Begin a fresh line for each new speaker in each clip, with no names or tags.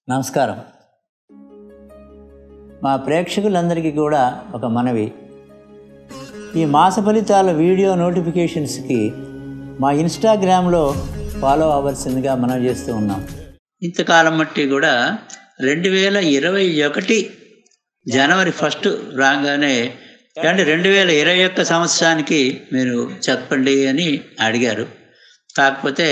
నమస్కారం మా ప్రేక్షకులందరికీ కూడా ఒక మనవి ఈ మాస ఫలితాల వీడియో నోటిఫికేషన్స్కి మా ఇన్స్టాగ్రామ్లో ఫాలో అవ్వాల్సిందిగా మనం చేస్తూ ఉన్నాం ఇంతకాలం మట్టి కూడా రెండు వేల ఇరవై ఒకటి జనవరి ఫస్ట్ రాగానే అంటే రెండు వేల ఇరవై ఒక్క సంవత్సరానికి మీరు చెప్పండి అని అడిగారు కాకపోతే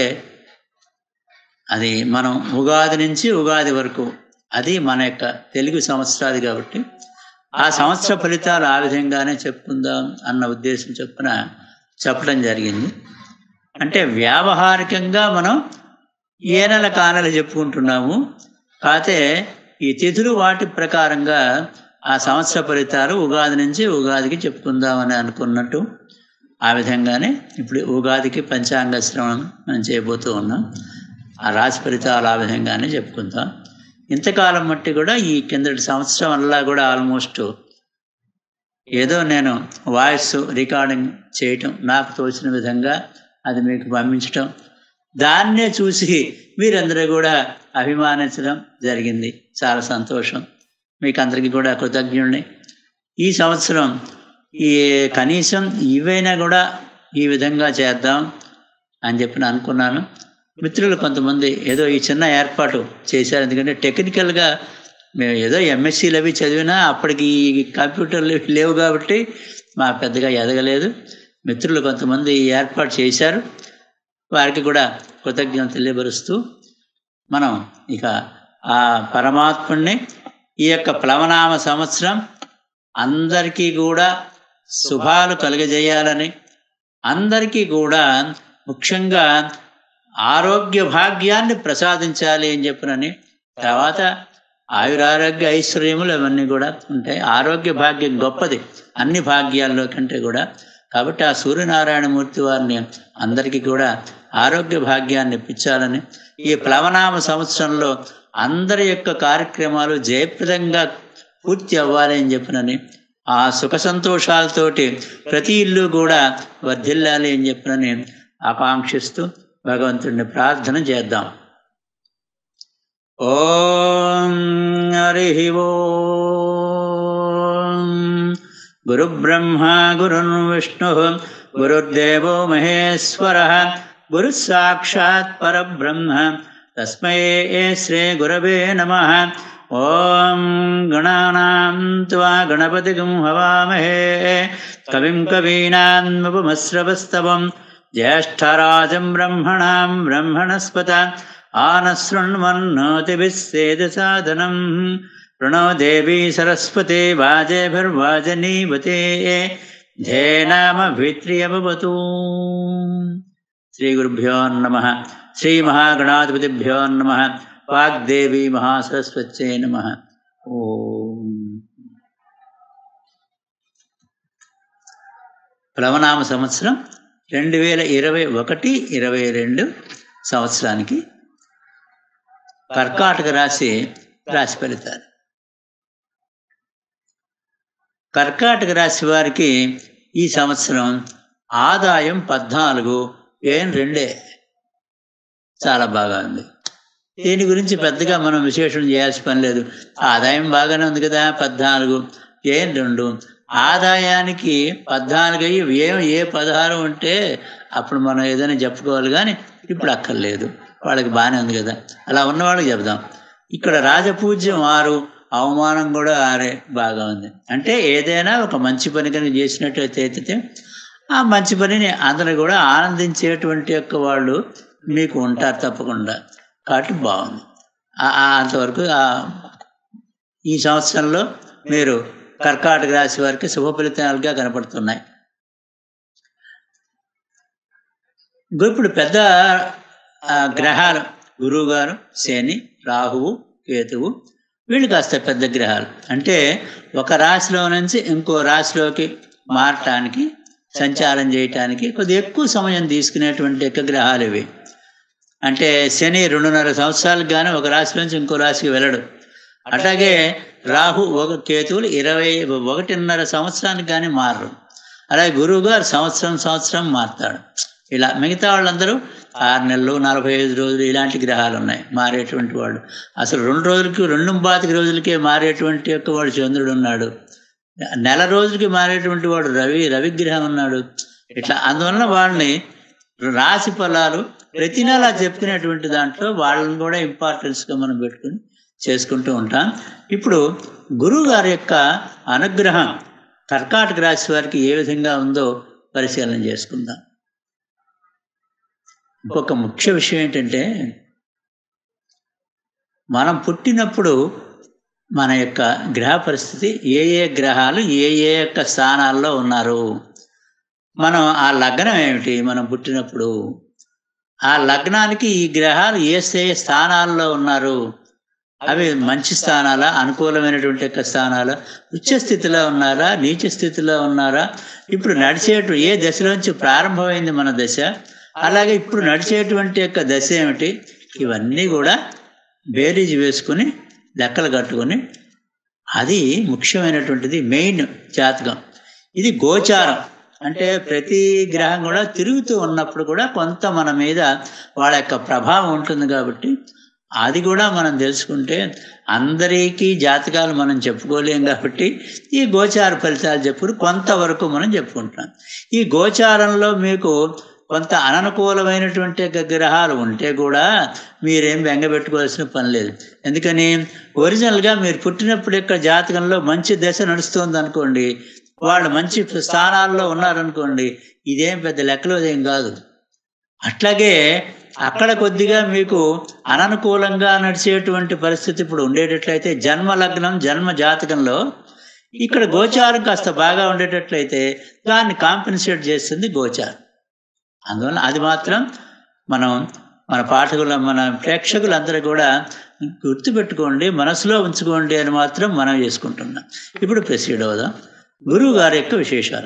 అది మనం ఉగాది నుంచి ఉగాది వరకు అది మన యొక్క తెలుగు సంవత్సరాది కాబట్టి ఆ సంవత్సర ఫలితాలు ఆ విధంగానే చెప్పుకుందాం అన్న ఉద్దేశం చొప్పున చెప్పడం జరిగింది అంటే వ్యావహారికంగా మనం ఏ నెల కానెల చెప్పుకుంటున్నాము కాకపోతే ఈ తిథులు వాటి ప్రకారంగా ఆ సంవత్సర ఫలితాలు ఉగాది నుంచి ఉగాదికి చెప్పుకుందామని అనుకున్నట్టు ఆ విధంగానే ఇప్పుడు ఉగాదికి పంచాంగ శ్రవణం మనం చేయబోతూ ఉన్నాం ఆ రాశి ఫలితాలు ఆ విధంగానే చెప్పుకుందాం ఇంతకాలం మట్టి కూడా ఈ కిందటి సంవత్సరం వల్ల కూడా ఆల్మోస్ట్ ఏదో నేను వాయిస్ రికార్డింగ్ చేయటం నాకు తోచిన విధంగా అది మీకు పంపించటం దాన్నే చూసి మీరందరూ కూడా అభిమానించడం జరిగింది చాలా సంతోషం మీకు అందరికీ కూడా కృతజ్ఞుడిని ఈ సంవత్సరం ఈ కనీసం ఇవైనా కూడా ఈ విధంగా చేద్దాం అని చెప్పి నేను అనుకున్నాను మిత్రులు కొంతమంది ఏదో ఈ చిన్న ఏర్పాటు చేశారు ఎందుకంటే టెక్నికల్గా మేము ఏదో ఎంఎస్సీలు అవి చదివినా అప్పటికి ఈ కంప్యూటర్లు లేవు కాబట్టి మా పెద్దగా ఎదగలేదు మిత్రులు కొంతమంది ఈ ఏర్పాటు చేశారు వారికి కూడా కృతజ్ఞత తెలియపరుస్తూ మనం ఇక ఆ పరమాత్ముడిని ఈ యొక్క ప్లవనామ సంవత్సరం అందరికీ కూడా శుభాలు కలుగజేయాలని అందరికీ కూడా ముఖ్యంగా ఆరోగ్య భాగ్యాన్ని ప్రసాదించాలి అని చెప్పినని తర్వాత ఆయురారోగ్య ఐశ్వర్యములు అవన్నీ కూడా ఉంటాయి ఆరోగ్య భాగ్యం గొప్పది అన్ని భాగ్యాల్లో కంటే కూడా కాబట్టి ఆ సూర్యనారాయణమూర్తి వారిని అందరికీ కూడా ఆరోగ్య భాగ్యాన్ని ఇప్పించాలని ఈ ప్లవనామ సంవత్సరంలో అందరి యొక్క కార్యక్రమాలు జయప్రదంగా పూర్తి అవ్వాలి అని చెప్పినని ఆ సుఖ సంతోషాలతోటి ప్రతి ఇల్లు కూడా వర్ధిల్లాలి అని చెప్పినని ఆకాంక్షిస్తూ భగవంతుడిని ప్రార్థన చేద్దాం ఓం హరి ఓం గురుబ్రహ్మ గురున్ విష్ణు గురుర్దేవో మహేశ్వర గురు సాక్షాత్ పరబ్రహ్మ తస్మై శ్రీ గురవే నమ ఓం గణానాం త్వా గణపతిగం హవామహే కవిం కవీనాన్ముపమశ్రవస్తవం జ్యేష్ఠరాజం బ్రహ్మణాం బ్రహ్మణస్పత ఆనశృण्वन्नोतिभिस्सेदसादनं प्रणो देवी सरस्वती वाजेभिर्वाजनीवते धेनामभित्र्यवतु श्रीगुरुभ्यो नमः श्रीमहागणाधिपतिभ्यो नमः वाग्देवी महासरस्वत्यै नमः ఓం ప్లవనామ సంవత్సరం రెండు వేల ఇరవై ఒకటి ఇరవై రెండు సంవత్సరానికి కర్కాటక రాశి రాశి ఫలితాలు కర్కాటక రాశి వారికి ఈ సంవత్సరం ఆదాయం పద్నాలుగు ఏం రెండే చాలా బాగా ఉంది దీని గురించి పెద్దగా మనం విశేషం చేయాల్సిన పని లేదు ఆదాయం బాగానే ఉంది కదా పద్నాలుగు ఏం రెండు ఆదాయానికి పద్నాలుగు అయ్యి వ్యయం ఏ పదహారు ఉంటే అప్పుడు మనం ఏదైనా చెప్పుకోవాలి కానీ ఇప్పుడు అక్కర్లేదు వాళ్ళకి బాగానే ఉంది కదా అలా ఉన్న వాళ్ళకి చెప్దాం ఇక్కడ రాజపూజ్యం ఆరు అవమానం కూడా ఆరే బాగా ఉంది అంటే ఏదైనా ఒక మంచి పని కనుక చేసినట్టయితే అయితే ఆ మంచి పనిని అందరూ కూడా ఆనందించేటువంటి యొక్క వాళ్ళు మీకు ఉంటారు తప్పకుండా కాబట్టి బాగుంది అంతవరకు ఈ సంవత్సరంలో మీరు కర్కాటక రాశి వారికి శుభ ఫలితాలుగా కనపడుతున్నాయి ఇప్పుడు పెద్ద గ్రహాలు గురువు గారు శని రాహువు కేతువు వీళ్ళు కాస్త పెద్ద గ్రహాలు అంటే ఒక రాశిలో నుంచి ఇంకో రాశిలోకి మారటానికి సంచారం చేయటానికి కొద్దిగా ఎక్కువ సమయం తీసుకునేటువంటి యొక్క గ్రహాలు ఇవి అంటే శని రెండున్నర సంవత్సరాలకు కానీ ఒక రాశి నుంచి ఇంకో రాశికి వెళ్ళడు అట్లాగే రాహు ఒక కేతువులు ఇరవై ఒకటిన్నర సంవత్సరానికి కానీ మారరు అలాగే గురువు గారు సంవత్సరం సంవత్సరం మారుతాడు ఇలా మిగతా వాళ్ళందరూ ఆరు నెలలు నలభై ఐదు రోజులు ఇలాంటి గ్రహాలు ఉన్నాయి మారేటువంటి వాడు అసలు రెండు రోజులకి రెండు పాతిక రోజులకే మారేటువంటి యొక్క వాడు చంద్రుడు ఉన్నాడు నెల రోజులకి మారేటువంటి వాడు రవి రవిగ్రహం ఉన్నాడు ఇట్లా అందువలన వాళ్ళని రాశి ఫలాలు ప్రతి నెల చెప్పుకునేటువంటి దాంట్లో వాళ్ళని కూడా ఇంపార్టెన్స్గా మనం పెట్టుకుని చేసుకుంటూ ఉంటాం ఇప్పుడు గురువు గారి యొక్క అనుగ్రహం కర్కాటక రాశి వారికి ఏ విధంగా ఉందో పరిశీలన చేసుకుందాం ఇంకొక ముఖ్య విషయం ఏంటంటే మనం పుట్టినప్పుడు మన యొక్క గ్రహ పరిస్థితి ఏ ఏ గ్రహాలు ఏ ఏ యొక్క స్థానాల్లో ఉన్నారు మనం ఆ లగ్నం ఏమిటి మనం పుట్టినప్పుడు ఆ లగ్నానికి ఈ గ్రహాలు ఏ ఏ స్థానాల్లో ఉన్నారు అవి మంచి స్థానాలా అనుకూలమైనటువంటి యొక్క స్థానాలు ఉచ్చ స్థితిలో ఉన్నారా నీచ స్థితిలో ఉన్నారా ఇప్పుడు నడిచేటు ఏ దశలోంచి ప్రారంభమైంది మన దశ అలాగే ఇప్పుడు నడిచేటువంటి యొక్క దశ ఏమిటి ఇవన్నీ కూడా బేరీజ్ వేసుకుని లెక్కలు కట్టుకొని అది ముఖ్యమైనటువంటిది మెయిన్ జాతకం ఇది గోచారం అంటే ప్రతి గ్రహం కూడా తిరుగుతూ ఉన్నప్పుడు కూడా కొంత మన మీద వాళ్ళ యొక్క ప్రభావం ఉంటుంది కాబట్టి అది కూడా మనం తెలుసుకుంటే అందరికీ జాతకాలు మనం చెప్పుకోలేం కాబట్టి ఈ గోచార ఫలితాలు చెప్పుకుని కొంతవరకు మనం చెప్పుకుంటాం ఈ గోచారంలో మీకు కొంత అననుకూలమైనటువంటి గ్రహాలు ఉంటే కూడా మీరేం బెంగపెట్టుకోవాల్సిన పని లేదు ఎందుకని ఒరిజినల్గా మీరు పుట్టినప్పుడు యొక్క జాతకంలో మంచి దశ నడుస్తుంది అనుకోండి వాళ్ళు మంచి స్థానాల్లో ఉన్నారనుకోండి ఇదేం పెద్ద లెక్కలో ఏం కాదు అట్లాగే అక్కడ కొద్దిగా మీకు అననుకూలంగా నడిచేటువంటి పరిస్థితి ఇప్పుడు ఉండేటట్లయితే జన్మ లగ్నం జన్మ జాతకంలో ఇక్కడ గోచారం కాస్త బాగా ఉండేటట్లయితే దాన్ని కాంపెన్సేట్ చేస్తుంది గోచారం అందువల్ల అది మాత్రం మనం మన పాఠకుల మన ప్రేక్షకులందరూ కూడా గుర్తుపెట్టుకోండి మనసులో ఉంచుకోండి అని మాత్రం మనం చేసుకుంటున్నాం ఇప్పుడు ప్రొసీడ్ అవుదాం గురువు గారి యొక్క విశేషాలు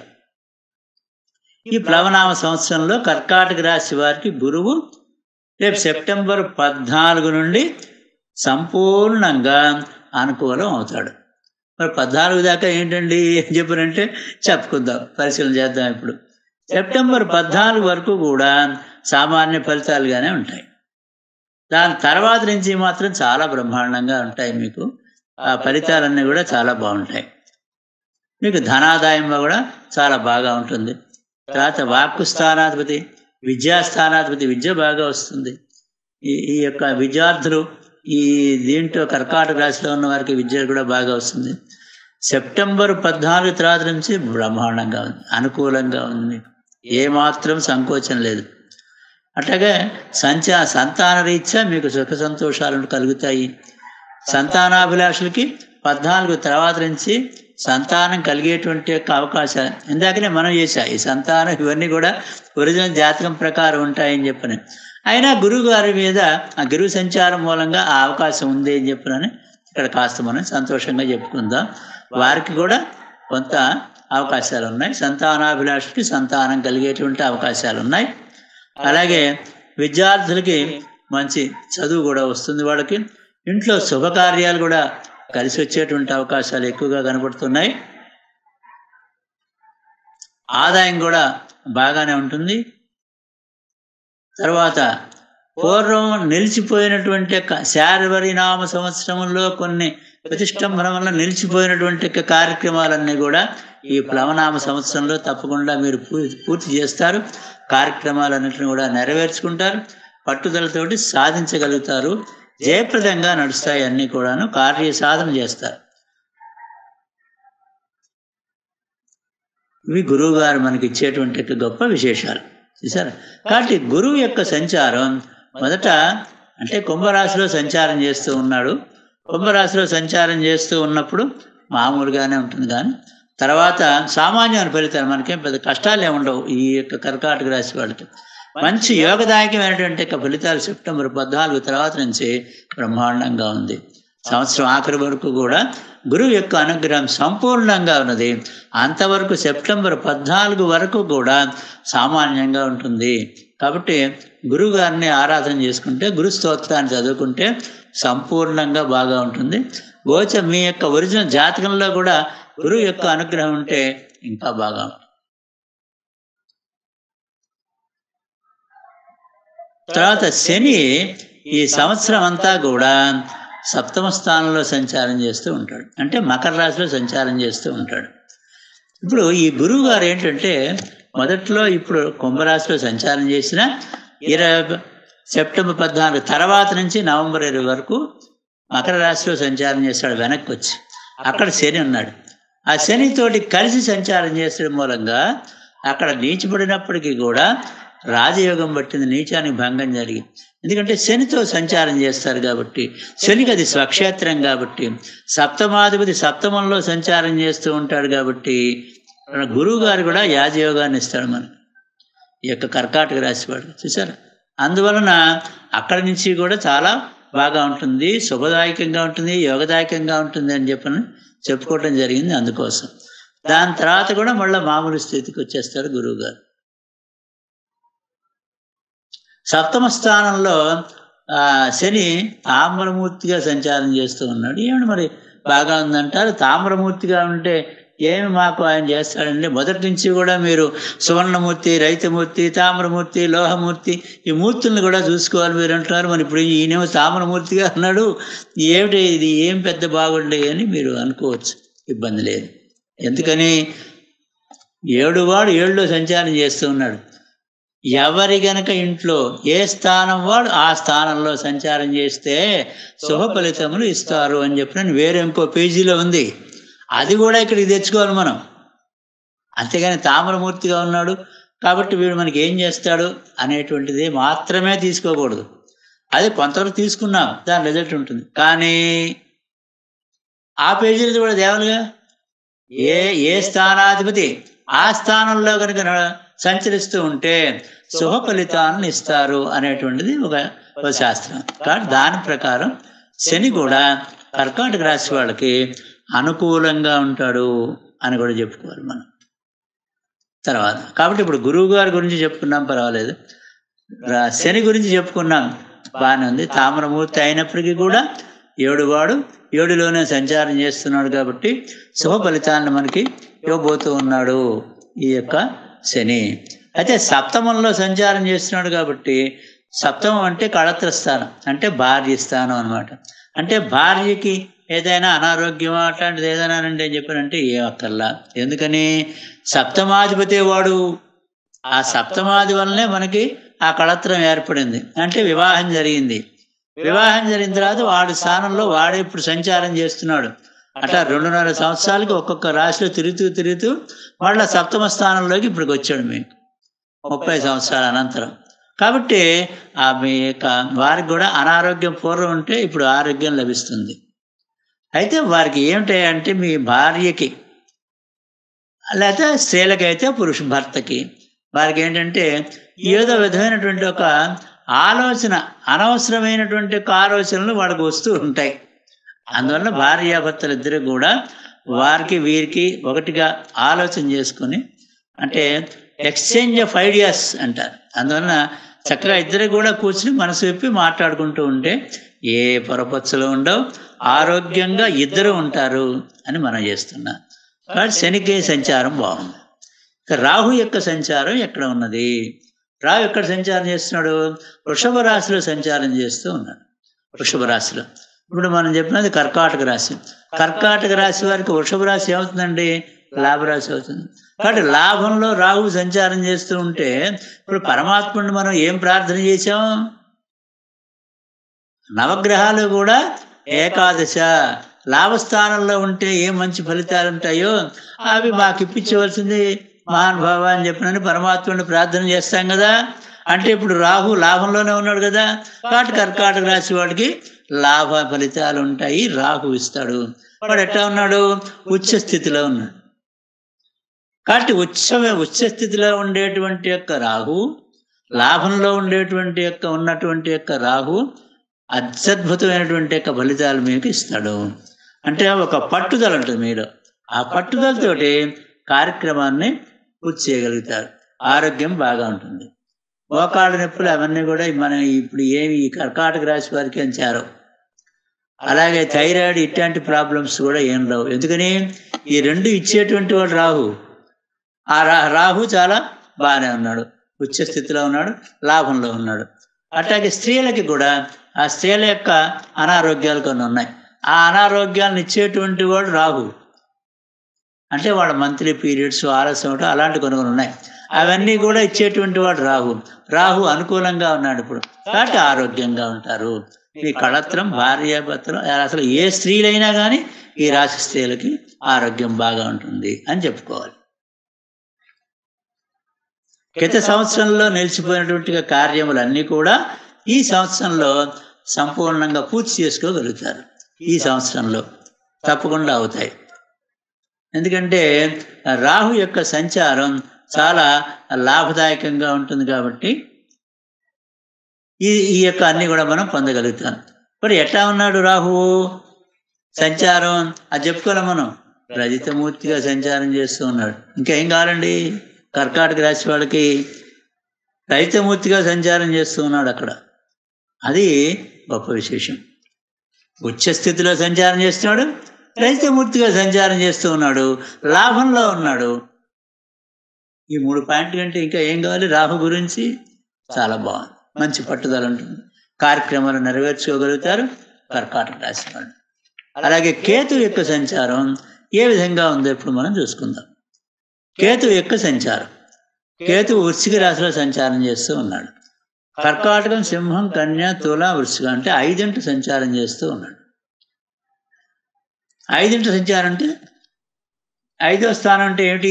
ఈ ప్లవనామ సంవత్సరంలో కర్కాటక రాశి వారికి గురువు రేపు సెప్టెంబర్ పద్నాలుగు నుండి సంపూర్ణంగా అనుకూలం అవుతాడు మరి పద్నాలుగు దాకా ఏంటండి ఏం చెప్పారంటే చెప్పుకుందాం పరిశీలన చేద్దాం ఇప్పుడు సెప్టెంబర్ పద్నాలుగు వరకు కూడా సామాన్య ఫలితాలుగానే ఉంటాయి దాని తర్వాత నుంచి మాత్రం చాలా బ్రహ్మాండంగా ఉంటాయి మీకు ఆ ఫలితాలన్నీ కూడా చాలా బాగుంటాయి మీకు ధనాదాయం కూడా చాలా బాగా ఉంటుంది తర్వాత వాక్కు స్థానాధిపతి విద్యాస్థానాధిపతి విద్య బాగా వస్తుంది ఈ ఈ యొక్క విద్యార్థులు ఈ దీంట్లో కర్కాటక రాశిలో ఉన్న వారికి విద్య కూడా బాగా వస్తుంది సెప్టెంబర్ పద్నాలుగు తర్వాత నుంచి బ్రహ్మాండంగా ఉంది అనుకూలంగా ఉంది మీకు ఏమాత్రం సంకోచం లేదు అట్లాగే సంచా సంతాన రీత్యా మీకు సుఖ సంతోషాలు కలుగుతాయి సంతానాభిలాషులకి పద్నాలుగు తర్వాత నుంచి సంతానం కలిగేటువంటి యొక్క అవకాశాలు ఇందాకనే మనం చేశా ఈ సంతానం ఇవన్నీ కూడా ఒరిజినల్ జాతకం ప్రకారం ఉంటాయని చెప్పని అయినా గురువు గారి మీద ఆ గురువు సంచారం మూలంగా ఆ అవకాశం ఉంది అని చెప్పినని ఇక్కడ కాస్త మనం సంతోషంగా చెప్పుకుందాం వారికి కూడా కొంత అవకాశాలు ఉన్నాయి సంతానాభిలాషకి సంతానం కలిగేటువంటి అవకాశాలు ఉన్నాయి అలాగే విద్యార్థులకి మంచి చదువు కూడా వస్తుంది వాళ్ళకి ఇంట్లో శుభకార్యాలు కూడా కలిసి వచ్చేటువంటి అవకాశాలు ఎక్కువగా కనబడుతున్నాయి ఆదాయం కూడా బాగానే ఉంటుంది తర్వాత పూర్వం నిలిచిపోయినటువంటి యొక్క శారవరి నామ సంవత్సరంలో కొన్ని ప్రతిష్టంభన వల్ల నిలిచిపోయినటువంటి యొక్క కార్యక్రమాలన్నీ కూడా ఈ ప్లవనామ సంవత్సరంలో తప్పకుండా మీరు పూర్తి పూర్తి చేస్తారు కార్యక్రమాలన్నింటినీ కూడా నెరవేర్చుకుంటారు పట్టుదలతోటి సాధించగలుగుతారు జయప్రదంగా నడుస్తాయి అన్నీ కూడాను కార్య సాధన చేస్తారు ఇవి గురువు గారు మనకి ఇచ్చేటువంటి యొక్క గొప్ప విశేషాలు చూసారా కాబట్టి గురువు యొక్క సంచారం మొదట అంటే కుంభరాశిలో సంచారం చేస్తూ ఉన్నాడు కుంభరాశిలో సంచారం చేస్తూ ఉన్నప్పుడు మామూలుగానే ఉంటుంది కానీ తర్వాత సామాన్యమైన ఫలితాలు మనకేం పెద్ద కష్టాలు ఏమి ఉండవు ఈ యొక్క కర్కాటక రాశి వాళ్ళకి మంచి యోగదాయకమైనటువంటి యొక్క ఫలితాలు సెప్టెంబర్ పద్నాలుగు తర్వాత నుంచి బ్రహ్మాండంగా ఉంది సంవత్సరం ఆఖరి వరకు కూడా గురువు యొక్క అనుగ్రహం సంపూర్ణంగా ఉన్నది అంతవరకు సెప్టెంబర్ పద్నాలుగు వరకు కూడా సామాన్యంగా ఉంటుంది కాబట్టి గురువు గారిని ఆరాధన చేసుకుంటే గురు స్తోత్రాన్ని చదువుకుంటే సంపూర్ణంగా బాగా ఉంటుంది గోచ మీ యొక్క ఒరిజినల్ జాతకంలో కూడా గురువు యొక్క అనుగ్రహం ఉంటే ఇంకా బాగా ఉంటుంది తర్వాత శని ఈ సంవత్సరం అంతా కూడా సప్తమ స్థానంలో సంచారం చేస్తూ ఉంటాడు అంటే మకర రాశిలో సంచారం చేస్తూ ఉంటాడు ఇప్పుడు ఈ గురువు గారు ఏంటంటే మొదట్లో ఇప్పుడు కుంభరాశిలో సంచారం చేసిన ఇరవై సెప్టెంబర్ పద్నాలుగు తర్వాత నుంచి నవంబర్ ఇరవై వరకు మకర రాశిలో సంచారం చేస్తాడు వెనక్కి వచ్చి అక్కడ శని ఉన్నాడు ఆ శనితోటి కలిసి సంచారం చేసడం మూలంగా అక్కడ నీచబడినప్పటికీ కూడా రాజయోగం పట్టింది నీచానికి భంగం జరిగింది ఎందుకంటే శనితో సంచారం చేస్తారు కాబట్టి శనికి అది స్వక్షేత్రం కాబట్టి సప్తమాధిపతి సప్తమంలో సంచారం చేస్తూ ఉంటాడు కాబట్టి మన గురువు గారు కూడా యాజయోగాన్ని ఇస్తాడు మనకి ఈ యొక్క కర్కాటక రాశి వాడు చూసారా అందువలన అక్కడి నుంచి కూడా చాలా బాగా ఉంటుంది శుభదాయకంగా ఉంటుంది యోగదాయకంగా ఉంటుంది అని చెప్పని చెప్పుకోవటం జరిగింది అందుకోసం దాని తర్వాత కూడా మళ్ళీ మామూలు స్థితికి వచ్చేస్తాడు గురువు గారు సప్తమ స్థానంలో ఆ, శని తామ్రమూర్తిగా సంచారం చేస్తూ ఉన్నాడు ఏమిటి మరి బాగా ఉందంటారు తామ్రమూర్తిగా ఉంటే ఏమి మాకు ఆయన చేస్తాడండి మొదటి నుంచి కూడా మీరు సువర్ణమూర్తి రైతమూర్తి తామ్రమూర్తి లోహమూర్తి ఈ మూర్తుల్ని కూడా చూసుకోవాలి మీరు అంటున్నారు మరి ఇప్పుడు ఈయనేమో తామ్రమూర్తిగా అన్నాడు ఏమిటి ఇది ఏం పెద్ద బాగుండే అని మీరు అనుకోవచ్చు ఇబ్బంది లేదు ఎందుకని ఏడువాడు ఏడులో సంచారం చేస్తూ ఉన్నాడు ఎవరి గనక ఇంట్లో ఏ స్థానం వాడు ఆ స్థానంలో సంచారం చేస్తే శుభ ఫలితములు ఇస్తారు అని చెప్పిన వేరే ఇంకో పేజీలో ఉంది అది కూడా ఇక్కడికి తెచ్చుకోవాలి మనం అంతేగాని తామ్రమూర్తిగా ఉన్నాడు కాబట్టి వీడు మనకి ఏం చేస్తాడు అనేటువంటిది మాత్రమే తీసుకోకూడదు అది కొంతవరకు తీసుకున్నాం దాని రిజల్ట్ ఉంటుంది కానీ ఆ పేజీలది కూడా దేవాలిగా ఏ ఏ స్థానాధిపతి ఆ స్థానంలో కనుక న- సంచరిస్తూ ఉంటే శుభ ఫలితాలను ఇస్తారు అనేటువంటిది ఒక ఒక శాస్త్రం కాబట్టి దాని ప్రకారం శని కూడా కర్కాటక రాశి వాళ్ళకి అనుకూలంగా ఉంటాడు అని కూడా చెప్పుకోవాలి మనం తర్వాత కాబట్టి ఇప్పుడు గురువు గారి గురించి చెప్పుకున్నాం పర్వాలేదు రా- శని గురించి చెప్పుకున్నాం బాగానే ఉంది తామ్రమూర్తి అయినప్పటికీ కూడా ఏడువాడు ఏడులోనే సంచారం చేస్తున్నాడు కాబట్టి శుభ ఫలితాలను మనకి ఇవ్వబోతూ ఉన్నాడు ఈ యొక్క శని అయితే సప్తమంలో సంచారం చేస్తున్నాడు కాబట్టి సప్తమం అంటే కళత్ర స్థానం అంటే భార్య స్థానం అనమాట అంటే భార్యకి ఏదైనా అనారోగ్యం అట్లాంటిది ఏదైనా అంటే ఏం చెప్పానంటే ఏ అక్కర్లా ఎందుకని సప్తమాధిపతి వాడు ఆ సప్తమాది వల్లనే మనకి ఆ కళత్రం ఏర్పడింది అంటే వివాహం జరిగింది వివాహం జరిగిన తర్వాత వాడి స్థానంలో వాడే ఇప్పుడు సంచారం చేస్తున్నాడు అట్లా రెండున్నర సంవత్సరాలకి ఒక్కొక్క రాశిలో తిరుగుతూ తిరుగుతూ మళ్ళీ సప్తమ స్థానంలోకి ఇప్పటికి వచ్చాడు మీకు ముప్పై సంవత్సరాల అనంతరం కాబట్టి ఆ మీ యొక్క వారికి కూడా అనారోగ్యం పూర్వం ఉంటే ఇప్పుడు ఆరోగ్యం లభిస్తుంది అయితే వారికి ఏమిటి అంటే మీ భార్యకి లేకపోతే స్త్రీలకైతే పురుష భర్తకి వారికి ఏంటంటే ఏదో విధమైనటువంటి ఒక ఆలోచన అనవసరమైనటువంటి ఒక ఆలోచనలు వాడికి వస్తూ ఉంటాయి అందువల్ల భార్యాభర్తలు ఇద్దరు కూడా వారికి వీరికి ఒకటిగా ఆలోచన చేసుకొని అంటే ఎక్స్చేంజ్ ఆఫ్ ఐడియాస్ అంటారు అందువలన చక్కగా ఇద్దరు కూడా కూర్చుని మనసు విప్పి మాట్లాడుకుంటూ ఉంటే ఏ పొరపచ్చులు ఉండవు ఆరోగ్యంగా ఇద్దరు ఉంటారు అని మనం చేస్తున్నాం కాబట్టి శనికి సంచారం బాగుంది ఇక రాహు యొక్క సంచారం ఎక్కడ ఉన్నది రాహు ఎక్కడ సంచారం చేస్తున్నాడు వృషభ రాశిలో సంచారం చేస్తూ ఉన్నాడు వృషభ రాశిలో ఇప్పుడు మనం చెప్పినది కర్కాటక రాశి కర్కాటక రాశి వారికి వృషభ రాశి ఏమవుతుందండి లాభరాశి అవుతుంది కాబట్టి లాభంలో రాహు సంచారం చేస్తూ ఉంటే ఇప్పుడు పరమాత్ముడిని మనం ఏం ప్రార్థన చేశాం నవగ్రహాలు కూడా ఏకాదశ లాభస్థానంలో ఉంటే ఏ మంచి ఫలితాలు ఉంటాయో అవి మాకు ఇప్పించవలసింది మహానుభావ అని చెప్పినని పరమాత్ముడిని ప్రార్థన చేస్తాం కదా అంటే ఇప్పుడు రాహు లాభంలోనే ఉన్నాడు కదా కాబట్టి కర్కాటక రాశి వాడికి లాభ ఫలితాలు ఉంటాయి రాహు ఇస్తాడు వాడు ఎట్లా ఉన్నాడు ఉచ్చ స్థితిలో ఉన్నాడు కాబట్టి ఉచ్చమే ఉచ్చ స్థితిలో ఉండేటువంటి యొక్క రాహు లాభంలో ఉండేటువంటి యొక్క ఉన్నటువంటి యొక్క రాహు అత్యద్భుతమైనటువంటి యొక్క ఫలితాలు మీకు ఇస్తాడు అంటే ఒక పట్టుదల ఉంటుంది మీలో ఆ పట్టుదలతోటి కార్యక్రమాన్ని పూర్తి చేయగలుగుతారు ఆరోగ్యం బాగా ఉంటుంది మోకాళ్ళ నొప్పులు అవన్నీ కూడా మనం ఇప్పుడు ఏమి ఈ కర్కాటక రాశి వారికి అంచారు అలాగే థైరాయిడ్ ఇట్లాంటి ప్రాబ్లమ్స్ కూడా ఏం రావు ఎందుకని ఈ రెండు ఇచ్చేటువంటి వాడు రాహు ఆ రా రాహు చాలా బాగానే ఉన్నాడు ఉచ్చ స్థితిలో ఉన్నాడు లాభంలో ఉన్నాడు అట్లాగే స్త్రీలకి కూడా ఆ స్త్రీల యొక్క అనారోగ్యాలు కొన్ని ఉన్నాయి ఆ అనారోగ్యాలను ఇచ్చేటువంటి వాడు రాహు అంటే వాళ్ళ మంత్లీ పీరియడ్స్ ఆలస్యం అవటం అలాంటి కొన్ని కొన్ని ఉన్నాయి అవన్నీ కూడా ఇచ్చేటువంటి వాడు రాహు రాహు అనుకూలంగా ఉన్నాడు ఇప్పుడు కాబట్టి ఆరోగ్యంగా ఉంటారు ఈ కళత్రం భార్యాభర్తలు అసలు ఏ స్త్రీలైనా కానీ ఈ రాశి స్త్రీలకి ఆరోగ్యం బాగా ఉంటుంది అని చెప్పుకోవాలి గత సంవత్సరంలో నిలిచిపోయినటువంటి కార్యములన్నీ కూడా ఈ సంవత్సరంలో సంపూర్ణంగా పూర్తి చేసుకోగలుగుతారు ఈ సంవత్సరంలో తప్పకుండా అవుతాయి ఎందుకంటే రాహు యొక్క సంచారం చాలా లాభదాయకంగా ఉంటుంది కాబట్టి ఈ ఈ యొక్క అన్ని కూడా మనం పొందగలుగుతాం మరి ఎట్లా ఉన్నాడు రాహువు సంచారం అది చెప్పుకోలే మనం రజితమూర్తిగా సంచారం చేస్తూ ఉన్నాడు ఇంకేం కావాలండి కర్కాటక రాశి వాళ్ళకి రజితమూర్తిగా సంచారం చేస్తూ ఉన్నాడు అక్కడ అది గొప్ప విశేషం ఉచ్చ స్థితిలో సంచారం చేస్తున్నాడు రజితమూర్తిగా సంచారం చేస్తూ ఉన్నాడు లాభంలో ఉన్నాడు ఈ మూడు పాయింట్లు కంటే ఇంకా ఏం కావాలి రాహు గురించి చాలా బాగుంది మంచి పట్టుదల ఉంటుంది కార్యక్రమాలు నెరవేర్చుకోగలుగుతారు కర్కాటక రాశి వాళ్ళు అలాగే కేతు యొక్క సంచారం ఏ విధంగా ఉందో ఇప్పుడు మనం చూసుకుందాం కేతు యొక్క సంచారం కేతు వృశ్చిక రాశిలో సంచారం చేస్తూ ఉన్నాడు కర్కాటకం సింహం కన్య తుల వృశ్చిక అంటే ఐదింటి సంచారం చేస్తూ ఉన్నాడు ఐదింటి సంచారం అంటే ఐదో స్థానం అంటే ఏమిటి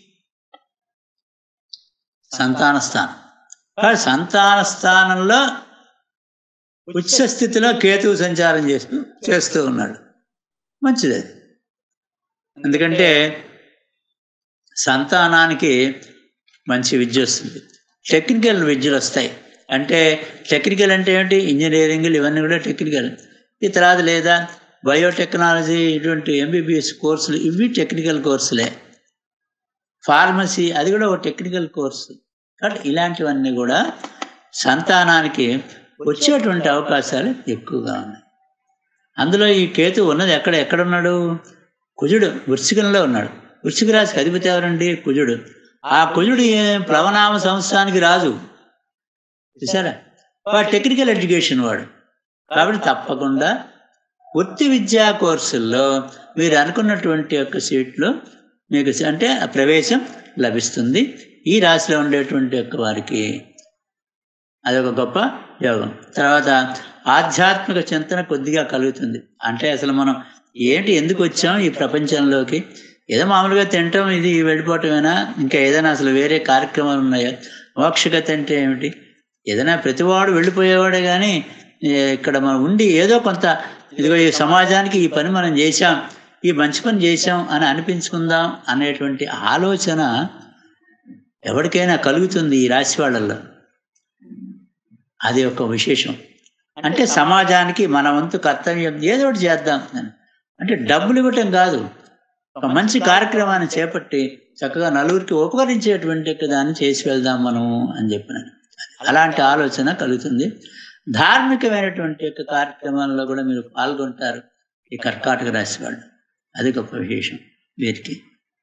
సంతాన స్థానం కానీ సంతాన స్థానంలో ఉచ్చ స్థితిలో కేతువు సంచారం చేస్తూ చేస్తూ ఉన్నాడు మంచిది ఎందుకంటే సంతానానికి మంచి విద్య వస్తుంది టెక్నికల్ విద్యలు వస్తాయి అంటే టెక్నికల్ అంటే ఏంటి ఇంజనీరింగ్లు ఇవన్నీ కూడా టెక్నికల్ ఈ తర్వాత లేదా బయోటెక్నాలజీ ఇటువంటి ఎంబీబీఎస్ కోర్సులు ఇవి టెక్నికల్ కోర్సులే ఫార్మసీ అది కూడా ఒక టెక్నికల్ కోర్సు కాబట్టి ఇలాంటివన్నీ కూడా సంతానానికి వచ్చేటువంటి అవకాశాలు ఎక్కువగా ఉన్నాయి అందులో ఈ కేతు ఉన్నది ఎక్కడ ఎక్కడున్నాడు కుజుడు వృశ్చికంలో ఉన్నాడు వృశ్చిక రాశికి అధిపతి ఎవరండి కుజుడు ఆ కుజుడు ప్లవనామ సంవత్సరానికి రాజు చూసారా వాడు టెక్నికల్ ఎడ్యుకేషన్ వాడు కాబట్టి తప్పకుండా వృత్తి విద్యా కోర్సుల్లో మీరు అనుకున్నటువంటి యొక్క సీట్లో మీకు అంటే ప్రవేశం లభిస్తుంది ఈ రాశిలో ఉండేటువంటి యొక్క వారికి అదొక గొప్ప యోగం తర్వాత ఆధ్యాత్మిక చింతన కొద్దిగా కలుగుతుంది అంటే అసలు మనం ఏంటి ఎందుకు వచ్చాం ఈ ప్రపంచంలోకి ఏదో మామూలుగా తింటాం ఇది వెళ్ళిపోవటమేనా ఇంకా ఏదైనా అసలు వేరే కార్యక్రమాలు ఉన్నాయా మోక్షగతి అంటే ఏమిటి ఏదైనా ప్రతివాడు వెళ్ళిపోయేవాడే కానీ ఇక్కడ మనం ఉండి ఏదో కొంత ఇదిగో ఈ సమాజానికి ఈ పని మనం చేశాం ఈ మంచి పని చేశాం అని అనిపించుకుందాం అనేటువంటి ఆలోచన ఎవరికైనా కలుగుతుంది ఈ రాశి వాళ్ళల్లో అది ఒక విశేషం అంటే సమాజానికి మన వంతు కర్తవ్యం ఏదో ఒకటి చేద్దాం అంటే డబ్బులు ఇవ్వటం కాదు ఒక మంచి కార్యక్రమాన్ని చేపట్టి చక్కగా నలుగురికి ఉపకరించేటువంటి దాన్ని చేసి వెళ్దాం మనం అని చెప్పినాను అలాంటి ఆలోచన కలుగుతుంది ధార్మికమైనటువంటి యొక్క కార్యక్రమాల్లో కూడా మీరు పాల్గొంటారు ఈ కర్కాటక రాశి వాళ్ళు అది గొప్ప విశేషం వీరికి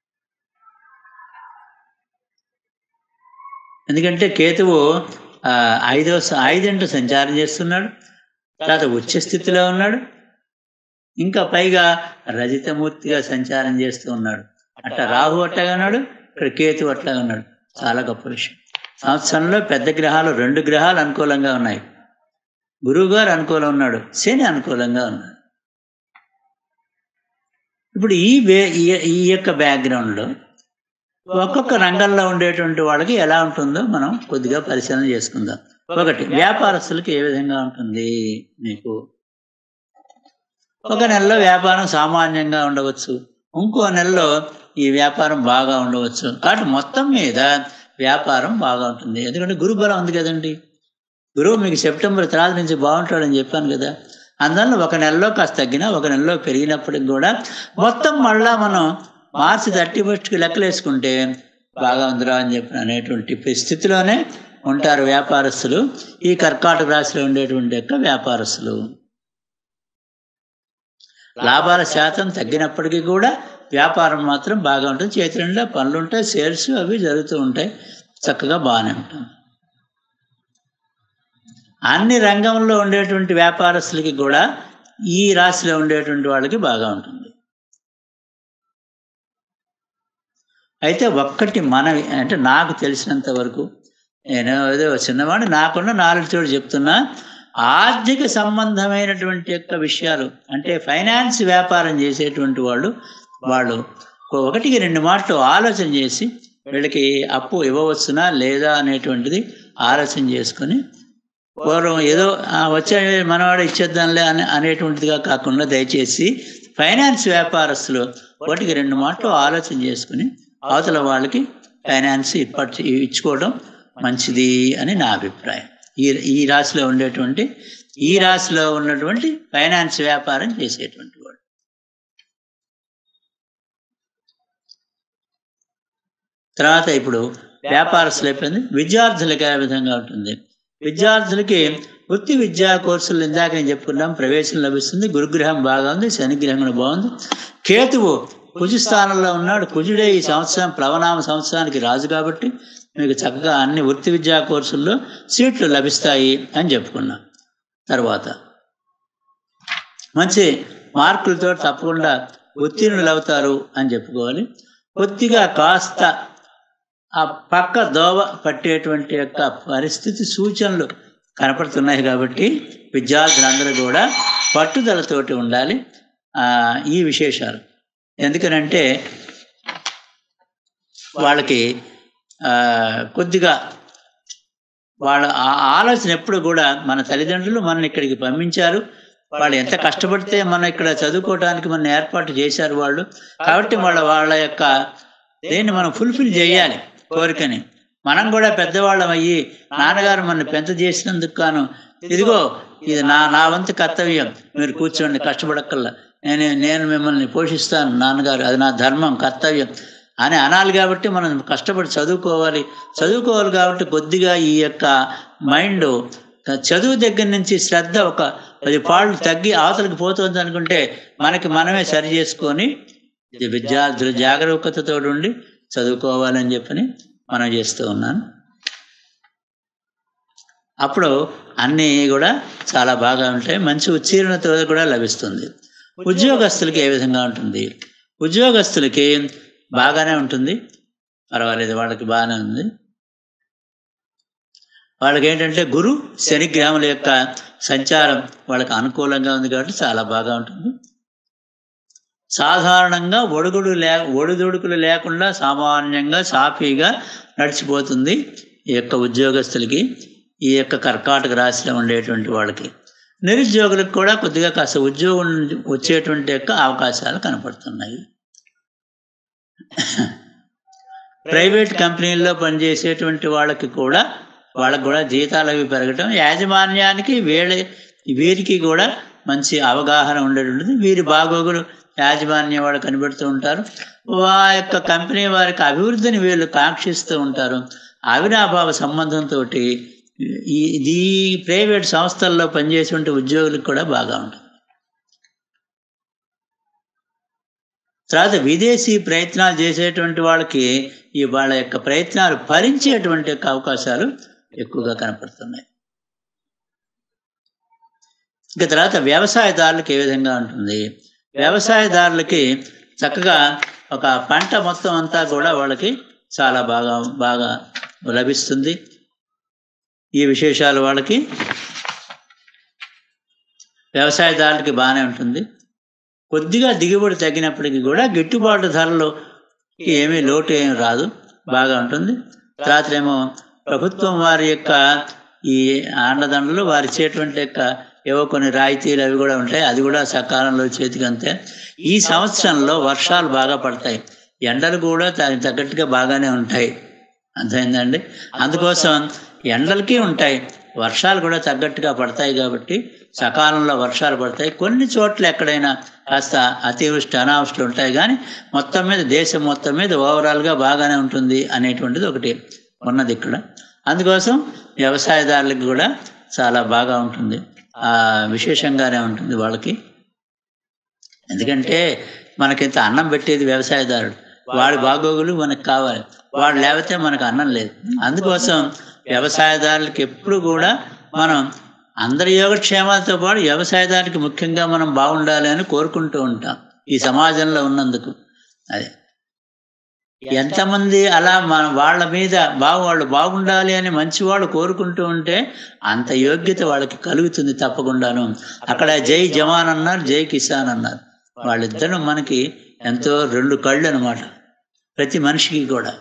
ఎందుకంటే కేతువు ఐదో ఐదింట సంచారం చేస్తున్నాడు తర్వాత ఉచ్చ స్థితిలో ఉన్నాడు ఇంకా పైగా రజితమూర్తిగా సంచారం చేస్తూ ఉన్నాడు అట్లా రాహు అట్లాగా ఉన్నాడు ఇక్కడ కేతు అట్లాగా ఉన్నాడు చాలా గొప్ప విషయం సంవత్సరంలో పెద్ద గ్రహాలు రెండు గ్రహాలు అనుకూలంగా ఉన్నాయి గురువు గారు అనుకూలం ఉన్నాడు శని అనుకూలంగా ఉన్నాడు ఇప్పుడు ఈ బే ఈ యొక్క బ్యాక్గ్రౌండ్లో ఒక్కొక్క రంగంలో ఉండేటువంటి వాళ్ళకి ఎలా ఉంటుందో మనం కొద్దిగా పరిశీలన చేసుకుందాం ఒకటి వ్యాపారస్తులకి ఏ విధంగా ఉంటుంది మీకు ఒక నెలలో వ్యాపారం సామాన్యంగా ఉండవచ్చు ఇంకో నెలలో ఈ వ్యాపారం బాగా ఉండవచ్చు కాబట్టి మొత్తం మీద వ్యాపారం బాగా ఉంటుంది ఎందుకంటే గురుబలం ఉంది కదండి గురువు మీకు సెప్టెంబర్ తర్వాత నుంచి బాగుంటాడని చెప్పాను కదా అందువల్ల ఒక నెలలో కాస్త తగ్గినా ఒక నెలలో పెరిగినప్పటికి కూడా మొత్తం మళ్ళా మనం మార్చి థర్టీ ఫస్ట్కి లెక్కలేసుకుంటే బాగా ఉందిరా అని చెప్పిన అనేటువంటి స్థితిలోనే ఉంటారు వ్యాపారస్తులు ఈ కర్కాటక రాశిలో ఉండేటువంటి యొక్క వ్యాపారస్తులు లాభాల శాతం తగ్గినప్పటికీ కూడా వ్యాపారం మాత్రం బాగా ఉంటుంది చేతి నిండా పనులు ఉంటాయి సేల్స్ అవి జరుగుతూ ఉంటాయి చక్కగా బాగానే ఉంటుంది అన్ని రంగంలో ఉండేటువంటి వ్యాపారస్తులకి కూడా ఈ రాశిలో ఉండేటువంటి వాళ్ళకి బాగా ఉంటుంది అయితే ఒక్కటి మనవి అంటే నాకు తెలిసినంత వరకు నేను ఏదో చిన్నవాడు నాకున్న నాలెడ్జ్ తోటి చెప్తున్నా ఆర్థిక సంబంధమైనటువంటి యొక్క విషయాలు అంటే ఫైనాన్స్ వ్యాపారం చేసేటువంటి వాళ్ళు వాళ్ళు ఒకటికి రెండు మాటలు ఆలోచన చేసి వీళ్ళకి అప్పు ఇవ్వవచ్చునా లేదా అనేటువంటిది ఆలోచన చేసుకొని పూర్వం ఏదో "ఆ, వచ్చే మనవాడు ఇచ్చేద్దాంలే అని అనేటువంటిదిగా కాకుండా దయచేసి ఫైనాన్స్ వ్యాపారస్తులు ఒకటికి రెండు మాటలు ఆలోచన చేసుకుని అవతల వాళ్ళకి ఫైనాన్స్ ఇప్పటి ఇచ్చుకోవడం మంచిది అని నా అభిప్రాయం ఈ ఈ రాశిలో ఉండేటువంటి ఈ రాశిలో ఉన్నటువంటి ఫైనాన్స్ వ్యాపారం చేసేటువంటి వాడు తర్వాత ఇప్పుడు వ్యాపారస్తులు అయిపోయింది విద్యార్థులకి ఏ విధంగా ఉంటుంది విద్యార్థులకి వృత్తి విద్యా కోర్సులు ఇందాక నేను చెప్పుకున్నాం ప్రవేశం లభిస్తుంది గురుగ్రహం బాగా ఉంది శనిగ్రహం కూడా బాగుంది కేతువు కుజు స్థానంలో ఉన్నాడు కుజుడే ఈ సంవత్సరం ప్లవనామ సంవత్సరానికి రాజు కాబట్టి మీకు చక్కగా అన్ని వృత్తి విద్యా కోర్సుల్లో సీట్లు లభిస్తాయి అని చెప్పుకున్నాం తర్వాత మంచి మార్కులతో తప్పకుండా ఉత్తీర్ణులు అవుతారు అని చెప్పుకోవాలి కొద్దిగా కాస్త ఆ పక్క దోవ పట్టేటువంటి యొక్క పరిస్థితి సూచనలు కనపడుతున్నాయి కాబట్టి విద్యార్థులందరూ కూడా పట్టుదలతోటి ఉండాలి ఆ, ఈ విశేషాలు ఎందుకనంటే వాళ్ళకి ఆ, కొద్దిగా వాళ్ళ ఆ ఆలోచన ఎప్పుడు కూడా మన తల్లిదండ్రులు మనల్ని ఇక్కడికి పంపించారు వాళ్ళు ఎంత కష్టపడితే మనం ఇక్కడ చదువుకోవడానికి మన ఏర్పాటు చేశారు వాళ్ళు కాబట్టి వాళ్ళ వాళ్ళ యొక్క దేన్ని మనం ఫుల్ఫిల్ చేయాలి కోరికని మనం కూడా పెద్దవాళ్ళం అయ్యి నాన్నగారు మన పెంత చేసినందుకు గాను ఇదిగో ఇది నా నా వంతు కర్తవ్యం మీరు కూర్చోండి కష్టపడక్కల్లా నేను నేను మిమ్మల్ని పోషిస్తాను నాన్నగారు అది నా ధర్మం కర్తవ్యం అని అనాలి కాబట్టి మనం కష్టపడి చదువుకోవాలి చదువుకోవాలి కాబట్టి కొద్దిగా ఈ యొక్క మైండ్ చదువు దగ్గర నుంచి శ్రద్ధ ఒక పది పాళ్ళు తగ్గి అవతలకి పోతుంది అనుకుంటే మనకి మనమే సరి చేసుకొని ఇది విద్యార్థులు జాగరూకతతో ఉండి చదువుకోవాలని చెప్పని మనం చేస్తూ ఉన్నాను అప్పుడు అన్నీ కూడా చాలా బాగా ఉంటాయి మంచి ఉత్తీర్ణత కూడా లభిస్తుంది ఉద్యోగస్తులకి ఏ విధంగా ఉంటుంది ఉద్యోగస్తులకి బాగానే ఉంటుంది పర్వాలేదు వాళ్ళకి బాగానే ఉంది వాళ్ళకి ఏంటంటే గురు శనిగ్రహముల యొక్క సంచారం వాళ్ళకి అనుకూలంగా ఉంది కాబట్టి చాలా బాగా ఉంటుంది సాధారణంగా ఒడుగుడు లే ఒడిదుడుకులు లేకుండా సామాన్యంగా సాఫీగా నడిచిపోతుంది ఈ యొక్క ఉద్యోగస్తులకి ఈ యొక్క కర్కాటక రాశిలో ఉండేటువంటి వాళ్ళకి నిరుద్యోగులకు కూడా కొద్దిగా కాస్త ఉద్యోగం వచ్చేటువంటి యొక్క అవకాశాలు కనపడుతున్నాయి ప్రైవేట్ కంపెనీల్లో పనిచేసేటువంటి వాళ్ళకి కూడా వాళ్ళకి కూడా జీతాలు అవి పెరగటం యాజమాన్యానికి వీళ్ళ వీరికి కూడా మంచి అవగాహన ఉండేటువంటిది వీరి బాగోగులు యాజమాన్యం వాళ్ళు కనిపెడుతూ ఉంటారు వా యొక్క కంపెనీ వారికి అభివృద్ధిని వీళ్ళు కాంక్షిస్తూ ఉంటారు అవినాభావ సంబంధంతో ఈ ఈ ప్రైవేట్ సంస్థల్లో పనిచేసేటువంటి ఉద్యోగులకు కూడా బాగా ఉంటుంది తర్వాత విదేశీ ప్రయత్నాలు చేసేటువంటి వాళ్ళకి ఈ వాళ్ళ యొక్క ప్రయత్నాలు భరించేటువంటి యొక్క అవకాశాలు ఎక్కువగా కనపడుతున్నాయి ఇక తర్వాత వ్యవసాయదారులకు ఏ విధంగా ఉంటుంది వ్యవసాయదారులకి చక్కగా ఒక పంట మొత్తం అంతా కూడా వాళ్ళకి చాలా బాగా బాగా లభిస్తుంది ఈ విశేషాలు వాళ్ళకి వ్యవసాయదారులకి బాగానే ఉంటుంది కొద్దిగా దిగుబడి తగ్గినప్పటికీ కూడా గిట్టుబాటు ధరలు ఏమీ లోటు ఏమి రాదు బాగా ఉంటుంది తర్వాత ఏమో ప్రభుత్వం వారి యొక్క ఈ అండదండలు వారి ఇచ్చేటువంటి యొక్క ఏవో కొన్ని రాయితీలు అవి కూడా ఉంటాయి అది కూడా సకాలంలో చేతికి అంతే ఈ సంవత్సరంలో వర్షాలు బాగా పడతాయి ఎండలు కూడా దానికి తగ్గట్టుగా బాగానే ఉంటాయి అర్థమైందండి అందుకోసం ఎండలకి ఉంటాయి వర్షాలు కూడా తగ్గట్టుగా పడతాయి కాబట్టి సకాలంలో వర్షాలు పడతాయి కొన్ని చోట్ల ఎక్కడైనా కాస్త అతివృష్టి అనావృష్టి ఉంటాయి కానీ మొత్తం మీద దేశం మొత్తం మీద ఓవరాల్గా బాగానే ఉంటుంది అనేటువంటిది ఒకటి ఉన్నది ఇక్కడ అందుకోసం వ్యవసాయదారులకు కూడా చాలా బాగా ఉంటుంది ఆ విశేషంగానే ఉంటుంది వాళ్ళకి ఎందుకంటే మనకింత అన్నం పెట్టేది వ్యవసాయదారుడు వాడి బాగోగులు మనకు కావాలి వాడు లేకపోతే మనకు అన్నం లేదు అందుకోసం వ్యవసాయదారులకు ఎప్పుడు కూడా మనం అందరి యోగక్షేమాలతో పాటు వ్యవసాయదానికి ముఖ్యంగా మనం బాగుండాలి అని కోరుకుంటూ ఉంటాం ఈ సమాజంలో ఉన్నందుకు అదే ఎంతమంది అలా మన వాళ్ళ మీద బాగు వాళ్ళు బాగుండాలి అని మంచి వాళ్ళు కోరుకుంటూ ఉంటే అంత యోగ్యత వాళ్ళకి కలుగుతుంది తప్పకుండాను అక్కడ జై జవాన్ అన్నారు జై కిసాన్ అన్నారు వాళ్ళిద్దరూ మనకి ఎంతో రెండు కళ్ళు అనమాట ప్రతి మనిషికి కూడా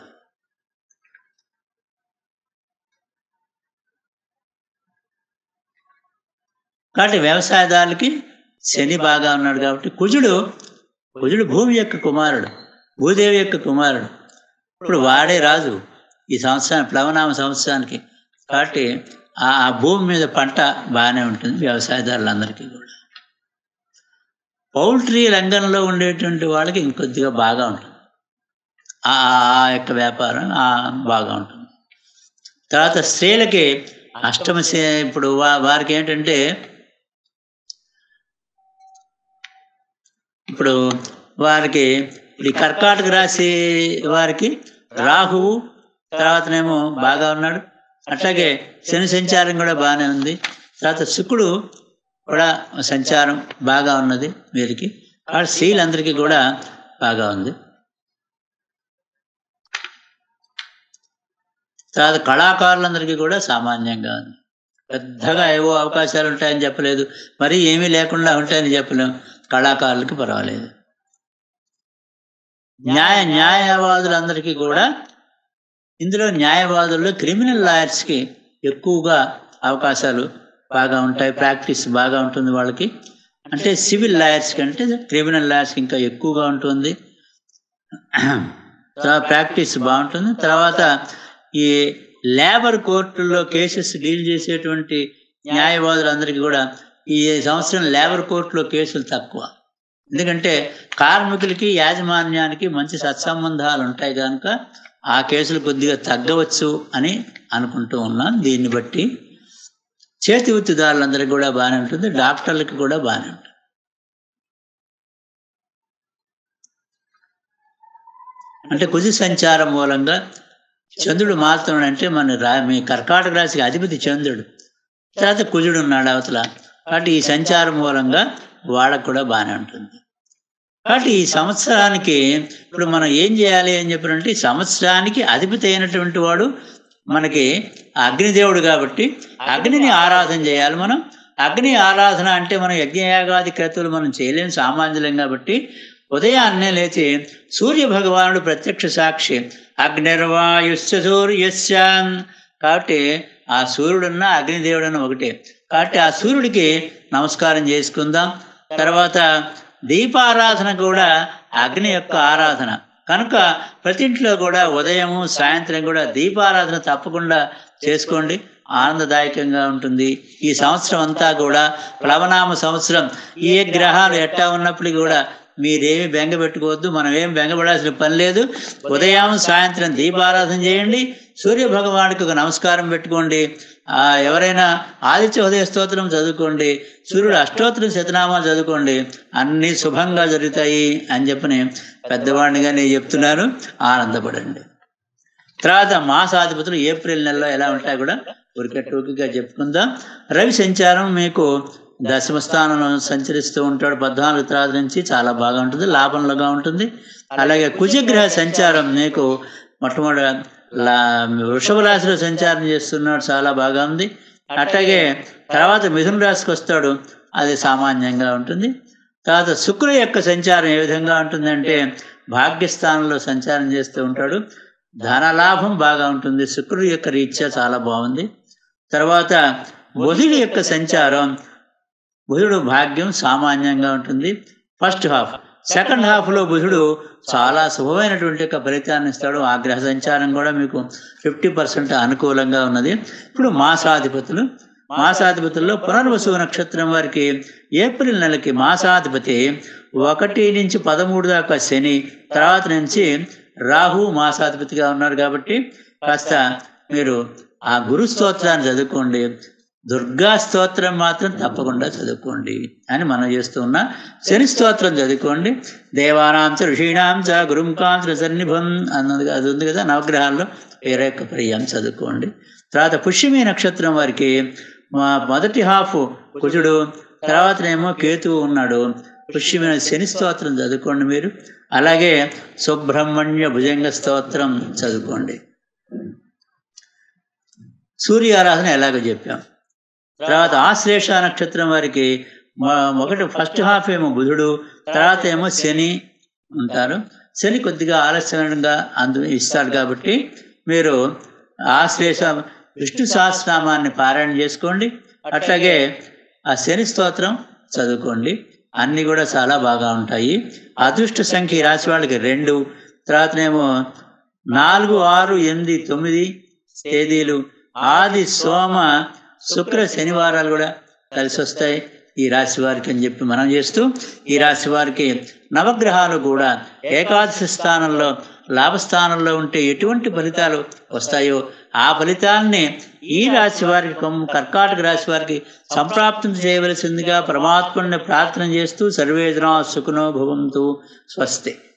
కాబట్టి వ్యవసాయదారులకి శని బాగా ఉన్నాడు కాబట్టి కుజుడు కుజుడు భూమి యొక్క కుమారుడు భూదేవి యొక్క కుమారుడు ఇప్పుడు వాడే రాజు ఈ సంవత్సరానికి ప్లవనామ సంవత్సరానికి కాబట్టి ఆ ఆ భూమి మీద పంట బాగానే ఉంటుంది వ్యవసాయదారులందరికీ కూడా పౌల్ట్రీ రంగంలో ఉండేటువంటి వాళ్ళకి ఇంకొద్దిగా బాగా ఉంటుంది ఆ ఆ యొక్క వ్యాపారం ఆ బాగా ఉంటుంది తర్వాత స్త్రీలకి అష్టమ శే- ఇప్పుడు వా వారికి ఏంటంటే ఇప్పుడు వారికి ఇప్పుడు ఈ కర్కాటక రాశి వారికి రాహువు తర్వాతనేమో బాగా ఉన్నాడు అట్లాగే శని సంచారం కూడా బాగానే ఉంది తర్వాత శుక్రుడు కూడా సంచారం బాగా ఉన్నది వీరికి కాబట్టి స్త్రీలందరికీ కూడా బాగా ఉంది తర్వాత కళాకారులందరికీ కూడా సామాన్యంగా ఉంది పెద్దగా ఏవో అవకాశాలు ఉంటాయని చెప్పలేదు మరి ఏమీ లేకుండా ఉంటాయని చెప్పలేం కళాకారులకి పర్వాలేదు న్యాయ న్యాయవాదులందరికీ కూడా ఇందులో న్యాయవాదుల్లో క్రిమినల్ లాయర్స్కి ఎక్కువగా అవకాశాలు బాగా ఉంటాయి ప్రాక్టీస్ బాగా ఉంటుంది వాళ్ళకి అంటే సివిల్ లాయర్స్ కంటే క్రిమినల్ లాయర్స్కి ఇంకా ఎక్కువగా ఉంటుంది తర్వాత ప్రాక్టీస్ బాగుంటుంది తర్వాత ఈ లేబర్ కోర్టుల్లో కేసెస్ డీల్ చేసేటువంటి న్యాయవాదులందరికీ కూడా ఈ సంవత్సరం లేబర్ కోర్టులో కేసులు తక్కువ ఎందుకంటే కార్మికులకి యాజమాన్యానికి మంచి సత్సంబంధాలు ఉంటాయి కనుక ఆ కేసులు కొద్దిగా తగ్గవచ్చు అని అనుకుంటూ ఉన్నాం దీన్ని బట్టి చేతి వృత్తిదారులందరికీ కూడా బాగానే ఉంటుంది డాక్టర్లకి కూడా బాగానే ఉంటుంది అంటే కుజి సంచారం మూలంగా చంద్రుడు మారుతున్నాడు అంటే మన రా మీ కర్కాటక రాశికి అధిపతి చంద్రుడు తర్వాత కుజుడు ఉన్నాడు అవతల కాబట్టి ఈ సంచారం మూలంగా వాళ్ళకు కూడా బాగానే ఉంటుంది కాబట్టి ఈ సంవత్సరానికి ఇప్పుడు మనం ఏం చేయాలి అని చెప్పారంటే ఈ సంవత్సరానికి అధిపతి అయినటువంటి వాడు మనకి అగ్నిదేవుడు కాబట్టి అగ్నిని ఆరాధన చేయాలి మనం అగ్ని ఆరాధన అంటే మనం యజ్ఞయాగాది క్రతువులు మనం చేయలేము సామాన్యులం కాబట్టి ఉదయాన్నే లేచి సూర్య భగవానుడు ప్రత్యక్ష సాక్షి అగ్నిర్వాయుస్య సూర్యస్య కాబట్టి ఆ సూర్యుడున్న అగ్నిదేవుడన్న ఒకటే కాబట్టి ఆ సూర్యుడికి నమస్కారం చేసుకుందాం తర్వాత దీపారాధన కూడా అగ్ని యొక్క ఆరాధన కనుక ప్రతి ఇంట్లో కూడా ఉదయము సాయంత్రం కూడా దీపారాధన తప్పకుండా చేసుకోండి ఆనందదాయకంగా ఉంటుంది ఈ సంవత్సరం అంతా కూడా ప్లవనామ సంవత్సరం ఏ గ్రహాలు ఎట్టా ఉన్నప్పటికీ కూడా మీరేమి బెంగ పెట్టుకోవద్దు మనం ఏం బెంగపడాల్సిన పని లేదు ఉదయం సాయంత్రం దీపారాధన చేయండి సూర్య భగవానుడికి ఒక నమస్కారం పెట్టుకోండి ఆ, ఎవరైనా ఆదిత్య ఉదయ స్తోత్రం చదువుకోండి సూర్యుడు అష్టోత్తరం శతనామాలు చదువుకోండి అన్నీ శుభంగా జరుగుతాయి అని చెప్పని పెద్దవాడినిగా నేను చెప్తున్నాను ఆనందపడండి తర్వాత మాసాధిపతులు ఏప్రిల్ నెలలో ఎలా ఉంటాయి కూడా ఊరికే టూకిగా చెప్పుకుందాం రవి సంచారం మీకు దశమ స్థానంలో సంచరిస్తూ ఉంటాడు పద్నాలుగు తర్వాత నుంచి చాలా బాగా ఉంటుంది లాభంలోగా ఉంటుంది అలాగే కుజగ్రహ సంచారం మీకు మొట్టమొదటి లా వృషభ రాశిలో సంచారం చేస్తున్నాడు చాలా బాగా ఉంది అట్లాగే తర్వాత మిథున రాశికి వస్తాడు అది సామాన్యంగా ఉంటుంది తర్వాత శుక్రుడు యొక్క సంచారం ఏ విధంగా ఉంటుందంటే భాగ్యస్థానంలో సంచారం చేస్తూ ఉంటాడు ధనలాభం బాగా ఉంటుంది శుక్రుడు యొక్క రీత్యా చాలా బాగుంది తర్వాత బుధుడి యొక్క సంచారం బుధుడు భాగ్యం సామాన్యంగా ఉంటుంది ఫస్ట్ హాఫ్ సెకండ్ హాఫ్లో బుధుడు చాలా శుభమైనటువంటి యొక్క ఫలితాన్ని ఇస్తాడు ఆ గ్రహ సంచారం కూడా మీకు ఫిఫ్టీ పర్సెంట్ అనుకూలంగా ఉన్నది ఇప్పుడు మాసాధిపతులు మాసాధిపతుల్లో పునర్వసు నక్షత్రం వారికి ఏప్రిల్ నెలకి మాసాధిపతి ఒకటి నుంచి పదమూడు దాకా శని తర్వాత నుంచి రాహు మాసాధిపతిగా ఉన్నారు కాబట్టి కాస్త మీరు ఆ గురు స్తోత్రాన్ని చదువుకోండి దుర్గా స్తోత్రం మాత్రం తప్పకుండా చదువుకోండి అని మనం చేస్తూ ఉన్న శని స్తోత్రం చదువుకోండి దేవానాం చ ఋషీణాం చ గురుంకాం చ సన్నిభం అన్నది అది ఉంది కదా నవగ్రహాల్లో వేరే యొక్క ప్రియం చదువుకోండి తర్వాత పుష్యమి నక్షత్రం వారికి మా మొదటి హాఫ్ కుజుడు తర్వాతనేమో కేతువు ఉన్నాడు పుష్యమైన శని స్తోత్రం చదువుకోండి మీరు అలాగే సుబ్రహ్మణ్య భుజంగ స్తోత్రం చదువుకోండి సూర్య ఆరాధన ఎలాగో చెప్పాం తర్వాత ఆశ్లేష నక్షత్రం వారికి మొ- ఒకటి ఫస్ట్ హాఫ్ ఏమో బుధుడు తర్వాత ఏమో శని ఉంటారు శని కొద్దిగా ఆలస్యంగా అందు ఇస్తాడు కాబట్టి మీరు ఆశ్లేష విష్ణు సహస్రనామాన్ని పారాయణ చేసుకోండి అట్లాగే ఆ శని స్తోత్రం చదువుకోండి అన్నీ కూడా చాలా బాగా ఉంటాయి అదృష్ట సంఖ్య ఈ రాశి వాళ్ళకి రెండు తర్వాతనేమో నాలుగు ఆరు ఎనిమిది తొమ్మిది తేదీలు ఆది సోమ శుక్ర శనివారాలు కూడా కలిసి వస్తాయి ఈ రాశి వారికి అని చెప్పి మనం చేస్తూ ఈ రాశి వారికి నవగ్రహాలు కూడా ఏకాదశి స్థానంలో లాభస్థానంలో ఉంటే ఎటువంటి ఫలితాలు వస్తాయో ఆ ఫలితాలని ఈ రాశి వారికి కొమ్- కర్కాటక రాశి వారికి సంప్రాప్తం చేయవలసిందిగా పరమాత్మని ప్రార్థన చేస్తూ సర్వేదనా సుఖనో భవంతు స్వస్తి